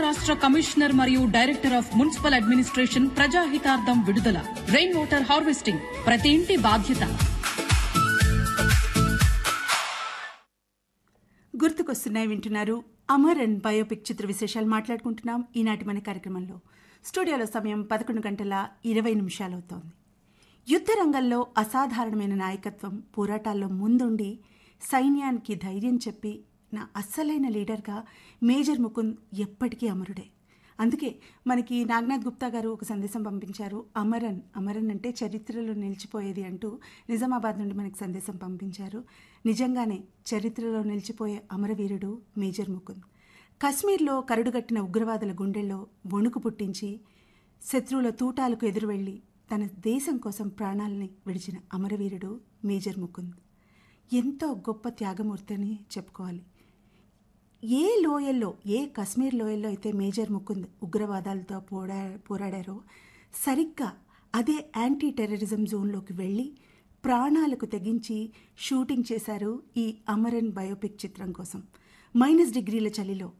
రాష్ట్ర కమిషనర్ మరియు director of municipal administration ప్రజాహితార్థం విడుదల రెయిన్ వాటర్ హార్వెస్టింగ్ ప్రతి ఇంటి బాధ్యత గుర్తుకొస్తున్నాయి వింటున్నారు అమర్ అండ్ బయోపిక్ చిత్ర విశేషాలు మాట్లాడుకుంటున్నాం ఈనాటి మన కార్యక్రమంలో స్టూడియోలో సమయం పదకొండు గంటల ఇరవై నిమిషాలవుతోంది యుద్ధ రంగంలో అసాధారణమైన నాయకత్వం పోరాటాల్లో ముందుండి సైన్యానికి ధైర్యం చెప్పి నా అస్సలైన లీడర్గా మేజర్ ముకుంద్ ఎప్పటికీ అమరుడే అందుకే మనకి నాగనాథ్ గుప్తా గారు ఒక సందేశం పంపించారు అమరన్ అమరన్ అంటే చరిత్రలో నిలిచిపోయేది అంటూ నిజామాబాద్ నుండి మనకి సందేశం పంపించారు నిజంగానే చరిత్రలో నిలిచిపోయే అమరవీరుడు మేజర్ ముకుంద్ కశ్మీర్లో కరుడుగట్టిన ఉగ్రవాదుల గుండెల్లో వణుకు పుట్టించి శత్రువుల తూటాలకు ఎదురు వెళ్లి తన దేశం కోసం ప్రాణాలని విడిచిన అమరవీరుడు మేజర్ ముకుంద్ ఎంతో గొప్ప త్యాగమూర్తి అని చెప్పుకోవాలి ఏ లోయల్లో ఏ కశ్మీర్ లోయల్లో అయితే మేజర్ ముకుంద్ ఉగ్రవాదాలతో పోరా పోరాడారో సరిగ్గా అదే యాంటీ టెర్రరిజం జోన్లోకి వెళ్ళి ప్రాణాలకు తెగించి షూటింగ్ చేశారు ఈ అమరన్ బయోపిక్ చిత్రం కోసం మైనస్ డిగ్రీల చలిలో